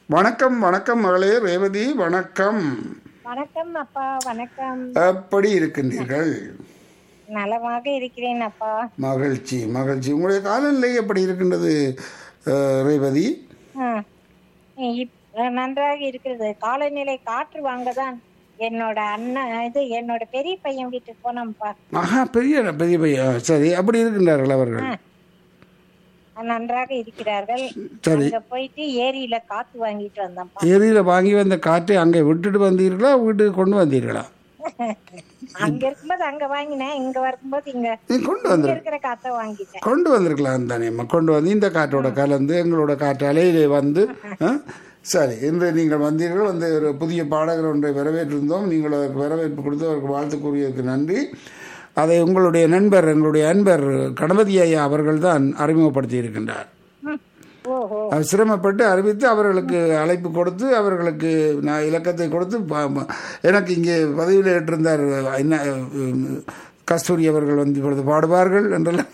வணக்கம் வணக்கம் மகளே ரேவதி வணக்கம் வணக்கம் அப்பா வணக்கம் எப்படி இருக்கின்றீர்கள் நலமாக இருக்கிறேன் அப்பா மகிழ்ச்சி மகிழ்ச்சி உங்களுடைய காலநிலை எப்படி இருக்கின்றது அஹ், ரேவதி ஆ. இப்- நன்றாக இருக்கிறது காலநிலை காற்று வாங்கதான் என்னோட அண்ணன் இது என்னோட பெரிய பையன் வீட்டுக்கு போனோம்ப்பா ஆஹா பெரிய பெரிய பையன் சரி அப்படி இருக்கின்றார்கள் அவர்கள் நன்றாக இருக்கிறார்கள் சரி அங்க போயிட்டு ஏரியில காத்து வாங்கிட்டு வந்தோம்ப்பா எரியில் வாங்கி வந்த காற்றை அங்கே விட்டுட்டு வந்தீர்களா வீட்டுக்கு கொண்டு வந்தீர்களா அங்க இருக்கும்போது அங்க வாங்கினேன் இங்க வரும்போது இங்க நீ கொண்டு இங்க வந்துரு இருக்கிற காத்த வாங்கிட்டேன் கொண்டு வந்திருக்கலாம் தானேம்மா கொண்டு வந்து இந்த காற்றோட கலந்து எங்களோட காற்று அலையிலே வந்து ஆ? சரி இன்று நீங்கள் வந்தீர்கள் வந்து ஒரு புதிய பாடகர் ஒன்றை வரவேற்றிருந்தோம் நீங்கள் அதற்கு வரவேற்பு கொடுத்து அவருக்கு வாழ்த்து கூறியதற்கு நன்றி அதை உங்களுடைய நண்பர் எங்களுடைய அன்பர் கணபதி ஐயா அவர்கள் தான் அறிமுகப்படுத்தி இருக்கின்றார் ம். ஓஹோ அவர் சிரமப்பட்டு அறிவித்து அவர்களுக்கு அழைப்பு கொடுத்து அவர்களுக்கு நான் இலக்கத்தை கொடுத்து ப- ப- எனக்கு இங்கே பதவியில் ஏற்றிருந்தார் என்ன உம், கஸ்தூரி அவர்கள் வந்து இப்பொழுது பாடுவார்கள் என்றெல்லாம்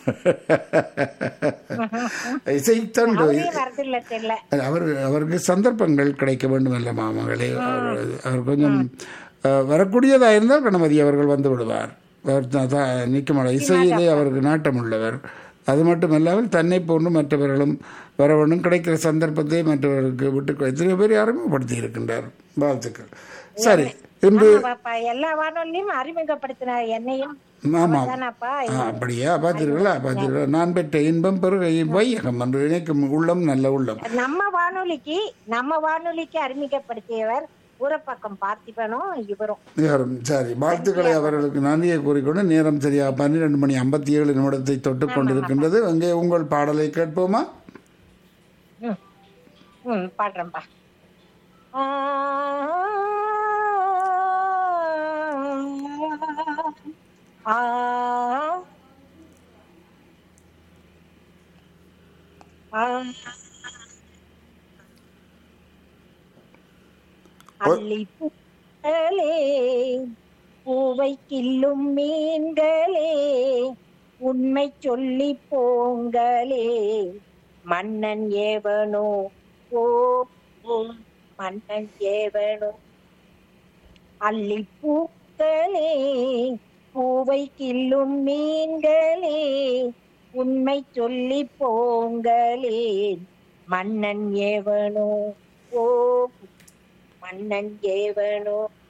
இசைத்தண்டு அவரே வரதில்ல தெரியல அவர் அவருக்கு சந்தர்ப்பங்கள் கிடைக்க வேண்டும் அல்ல மாமகளே அவர் அவர் கொஞ்சம் அஹ், வரக்கூடியதாக இருந்தால் கணபதி அவர்கள் வந்து விடுவார் அவர் த- த- நிற்க மாட்டார் இசையிலே அவருக்கு நாட்டம் உள்ளவர் அது மட்டுமல்லாமல் தன்னை போன்று மற்றவர்களும் வர வேண்டும் கிடைக்கிற சந்தர்ப்பத்தை மற்றவர்களுக்கு விட்டு எத்தனை பேரை அறிமுகப்படுத்தி இருக்கின்றார் வாழ்த்துக்கள் சரி இன்று ஆமாப்பா எல்லா வானொலியும் அறிமுகப்படுத்தினார் என்னையும் ஆமாம் தானப்பா ஆ, அப்படியா பார்த்தீர்களா பார்த்தீர்களா நான் பெற்ற இன்பம் பெருகை வையகம் என்று நினைக்கும் உள்ளம் நல்ல உள்ளம் நம்ம வானொலிக்கு நம்ம வானொலிக்கு அறிமுகப்படுத்தியவர் ஊரப்பாக்கம் பார்த்திபனும் இவரும் நேரம் சரி வாழ்த்துக்களை அவர்களுக்கு நன்றியை கூறிக்கொண்டு நேரம் சரியா பன்னிரெண்டு மணி ஐம்பத்தி ஏழு நிமிடத்தை தொட்டு கொண்டிருக்கின்றது அங்கே உங்கள் பாடலை கேட்போமா ம். ம் பாடுறேன்ப்பா ஆ, ஆ, ஆ. அல்லிப்பூக்களே பூவை கில்லும் மீன்களே உண்மை சொல்லி போங்களே மன்னன் ஏவனோ ஓ ஓ, மன்னன் ஏவனோ அல்லிப்பூக்களே பூவை கில்லும் மீன்களே உண்மை சொல்லி போங்களே மன்னன் ஏவனோ ஓ மன்னன் ஏவனோ